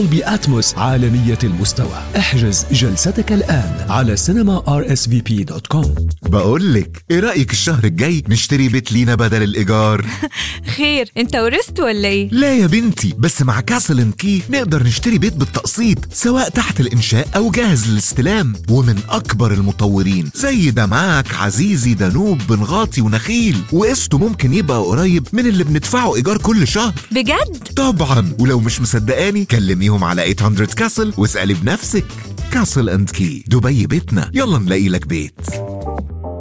دولبي أتموس عالمية المستوى احجز جلستك الآن على سينما rsvp.com بقولك ايه رأيك الشهر الجاي نشتري بيت لينا بدل الإيجار؟ خير انت ورثت ولا ايه لا يا بنتي بس مع كاسل ان كي نقدر نشتري بيت بالتقسيط سواء تحت الإنشاء أو جاهز للاستلام ومن أكبر المطورين زي دمعاك عزيزي دانوب بنغاطي ونخيل وقسطه ممكن يبقى قريب من اللي بندفعه إيجار كل شهر بجد طبعا ولو مش مصدقاني كلميهم على 800 كاسل واسألي بنفسك كاسل اند كي دبي بيتنا يلا نلاقي لك بيت